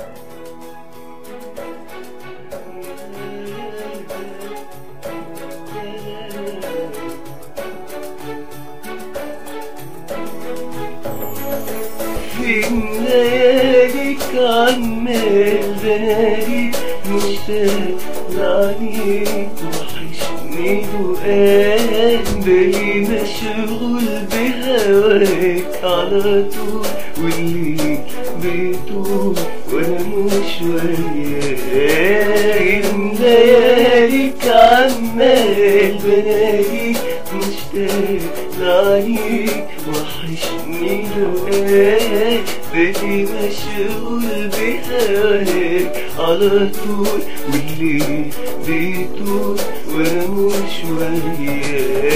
في لياليك عمال بناديك مشتاق لعنيك وحشني وقال بالي مشغول بهواك على طول والليل بيطول وانا مش وياك لياليك عمال بناديك مشتاق لعنيك وحشني لقاك بالي مشغول بهواك على طول والليل بيطول وانا مش وياك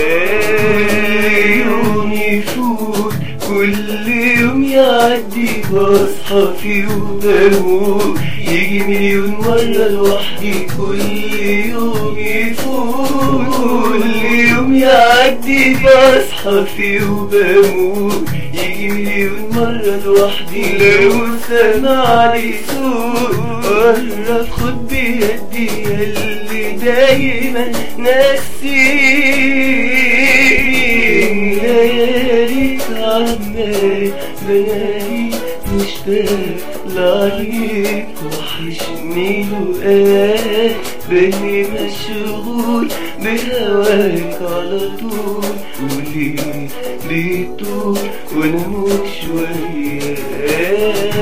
يوم يفوت كل يوم يعدي بصحى فيه وبموت يجي مليون مرة لوحدي كل يوم يفوت كل يوم يعدي بصحى فيه وبموت يجي مليون مرة لوحدي لو سمع لي صوت قرب خد بيدي اللي دايما نسيني ليالي عمال بلاقي مشتاق لعليك وحشني لقاك بالي مشغول بهواك على طول وليه بيطول وانا مش وياك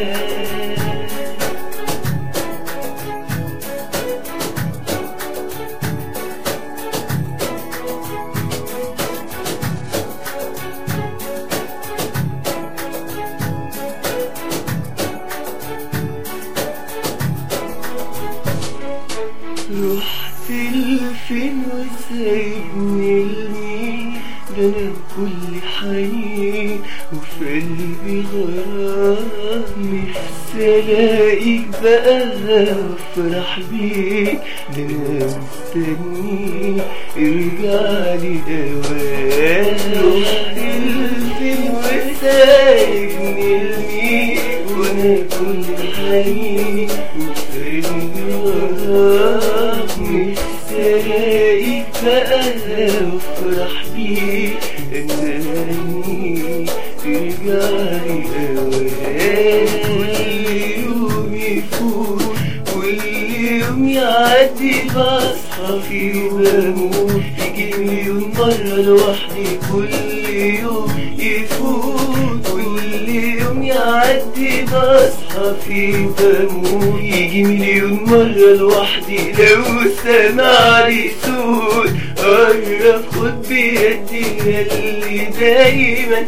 رحت لفين وسايبني لمين ده انا كل حنين وفي قلبي غرام نفسي الاقيك بقى افرح بيك ده انا مستنيك ارجع لي اوان رحت لفين وسايبني لمين وانا كل حنين وفي قلبي غرام نفسي الاقيك بقى افرح بيك اناني ترجعلي اوان كل يوم يفوت كل يوم يعدي بصحى فيه وبموت يجي مليون مرة لوحدي كل يوم يفوت كل يوم يعدي بصحى فيه بموت يجي مليون مرة لوحدي لو سمع لي صوت قرب خد بيدي اللي دايما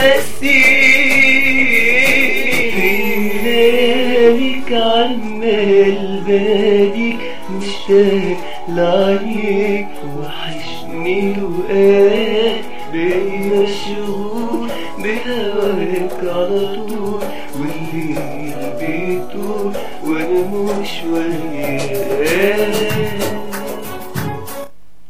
ناسيني لياليك عمال بناديك مشتاق لعينيك وحشني لقاك بالي مشغول بهواك على طول والليل بيطول وانا مش وياك